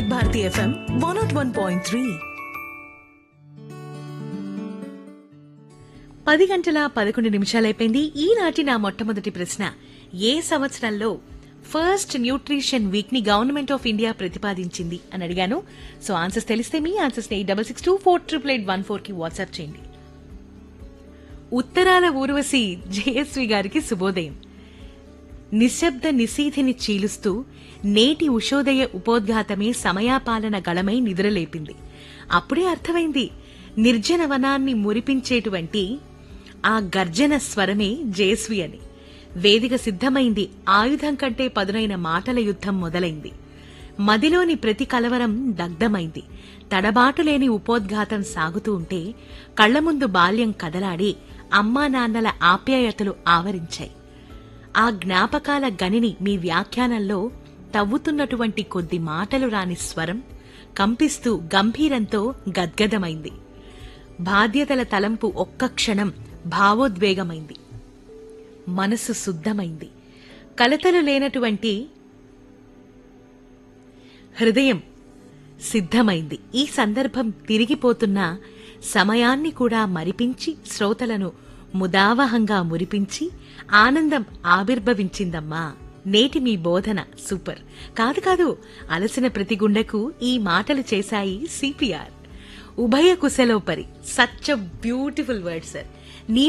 Vividh Bharati FM one nought one point three పది గంటల పదకొండు నిమిషాలైపోయింది ఈనాటి నా మొట్టమొదటి ప్రశ్న ఏ సంవత్సరంలో ఫస్ట్ న్యూట్రిషన్ వీక్ ని గవర్నమెంట్ ఆఫ్ ఇండియా ప్రతిపాదించింది అని అడిగాను సో ఆన్సర్స్ తెలిస్తే మీ answers eight double six two four triple eight one four కి వాట్సాప్ చేయండి ఉత్తరాల ఊర్వశి జయశ్రీ గారికి శుభోదయం నిశ్శబ్ద నిశీధిని చీలుస్తూ నేటి ఉషోదయ ఉపోద్ఘాతమే సమయాపాలన గళమై నిద్రలేపింది అప్పుడే అర్థమైంది నిర్జన వనాన్ని మురిపించేటువంటి ఆ గర్జన స్వరమే జయస్వి అని వేదిక సిద్ధమైంది ఆయుధం కంటే పదునైన మాటల యుద్ధం మొదలైంది మదిలోని ప్రతి కలవరం దగ్ధమైంది తడబాటులేని ఉపోద్ఘాతం సాగుతూ ఉంటే కళ్ల ముందు బాల్యం కదలాడి అమ్మా నాన్నల ఆప్యాయతలు ఆవరించాయి ఆ జ్ఞాపకాల గనిని మీ వ్యాఖ్యానంలో తవ్వుతున్నటువంటి కొద్ది మాటలు రాని స్వరం కంపిస్తూ గంభీరంతో గద్గదమైంది బాధ్యతల తలంపు ఒక్క క్షణం భావోద్వేగమైంది మనసు శుద్ధమైంది కలతలు లేనటువంటి హృదయం సిద్ధమైంది ఈ సందర్భం తిరిగిపోతున్న సమయాన్ని కూడా మరిపించి శ్రోతలను ముదావహంగా మురిపించి ఆనందం ఆవిర్భవించిందమ్మా నేటి మీ బోధన సూపర్ కాదు కాదు అలసిన ప్రతి గుండెకు ఈ మాటలు చేశాయి సిపిఆర్ ఉభయ కుశలోపరి సచ్ బ్యూటిఫుల్ వర్డ్ సార్